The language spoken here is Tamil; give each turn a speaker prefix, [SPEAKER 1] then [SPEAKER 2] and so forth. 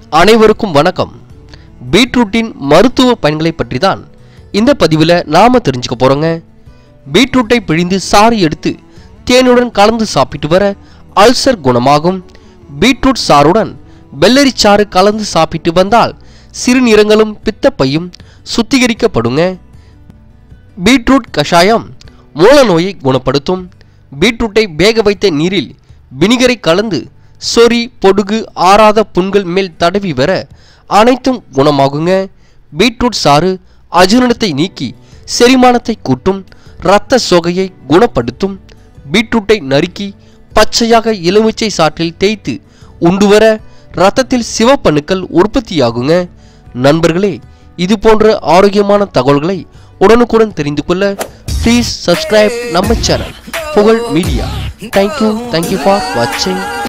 [SPEAKER 1] அனைவருக்கும் வணக்கம் பீட்ரூட்டின் மருத்துவ பயன்களை பற்றி தான் இந்த பதிவில் நாம தெரிஞ்சுக்க போறோங்க பீட்ரூட்டை பிழிந்து சாறு எடுத்து தேனுடன் கலந்து சாப்பிட்டு வர அல்சர் குணமாகும் பீட்ரூட் சாறுடன் வெள்ளரி சாறு கலந்து சாப்பிட்டு வந்தால் சிறுநீரங்களும் பித்தப்பையும் சுத்திகரிக்கப்படுங்க பீட்ரூட் கஷாயம் மூல நோயை குணப்படுத்தும் பீட்ரூட்டை வேக வைத்த நீரில் வினிகரை கலந்து சொறி பொடுகு ஆறாத புண்கள் மேல் தடவி வர அனைத்தும் குணமாகுங்க பீட்ரூட் சாறு அஜீரணத்தை நீக்கி செரிமானத்தை கூட்டும் இரத்த சோகையை குணப்படுத்தும் பீட்ரூட்டை நறுக்கி பச்சையாக எலுமிச்சை சாற்றில் தேய்த்து உண்டு வர இரத்தத்தில் சிவப்பணுக்கள் உற்பத்தியாகுங்க நண்பர்களே இது போன்ற ஆரோக்கியமான தகவல்களை உடனுக்குடன் தெரிந்து கொள்ள ப்ளீஸ் சப்ஸ்கிரைப் நம்ம channel Pugazh media thank you thank you for வாட்சிங்